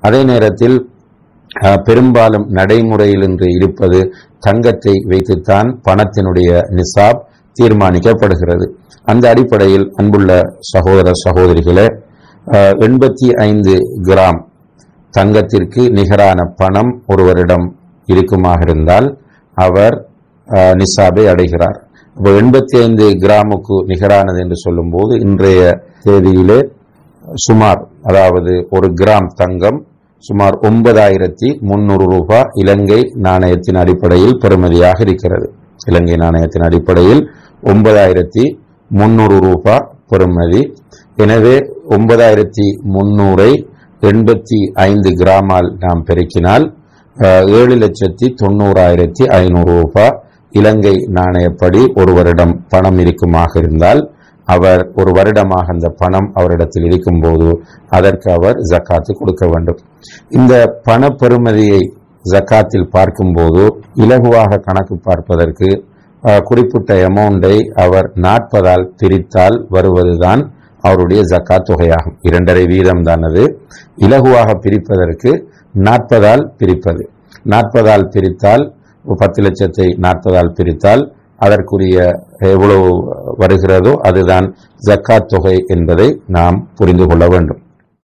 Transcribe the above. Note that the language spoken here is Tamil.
அதே நேரத்தில் அஹ், பெரும்பாலும் நடைமுறையில் இன்று இருப்பது தங்கத்தை வைத்துத்தான் பணத்தினுடைய நிசாப் தீர்மானிக்கப்படுகிறது அந்த அடிப்படையில் அன்புள்ள சகோதர சகோதரிகளே எண்பத்தி ஐந்து கிராம் தங்கத்திற்கு நிகரான பணம் ஒருவரிடம் இருக்குமாக இருந்தால் அவர் அஹ், நிசாபை அடைகிறார் அப்போ எண்பத்தி ஐந்து கிராமுக்கு நிகரானது என்று சொல்லும்போது இன்றைய தேதியிலே சுமார் அதாவது ஒரு கிராம் தங்கம் சுமார் ஒன்பதாயிரத்தி முன்னூறு ரூபாய் இலங்கை நாணயத்தின் அடிப்படையில் பெறுமதியாக இருக்கிறது இலங்கை நாணயத்தின் அடிப்படையில் ஒன்பதாயிரத்தி முன்னூறு ரூபாய் பெறுமதி எனவே ஒன்பதாயிரத்தி முன்னூறை எண்பத்தி ஐந்து கிராமால் நாம் பெருக்கினால் அஹ், ஏழு லட்சத்தி தொண்ணூறாயிரத்தி ஐநூறு ரூபாய் இலங்கை நாணயப்படி ஒருவரிடம் பணம் இருக்குமாக இருந்தால் அவர் ஒரு வருடமாக அந்த பணம் அவரிடத்தில் இருக்கும்போது அதற்கு அவர் ஜக்காத்து கொடுக்க வேண்டும் இந்த பண பெறுமதியை ஜக்காத்தில் பார்க்கும்போது இலகுவாக கணக்கு பார்ப்பதற்கு அஹ், குறிப்பிட்ட அமௌண்டை அவர் நாற்பதால் பிரித்தால் வருவதுதான் அவருடைய ஜக்காத் தொகையாகும் இரண்டரை வீதம் தான் அது இலகுவாக பிரிப்பதற்கு நாற்பதால் பிரிப்பது நாற்பதால் பிரித்தால் பத்து லட்சத்தை நாற்பதால் பிரித்தால் அதற்குரிய எவ்வளவு வருகிறதோ அதுதான் ஜக்காத் தொகை என்பதை நாம் புரிந்து கொள்ள வேண்டும்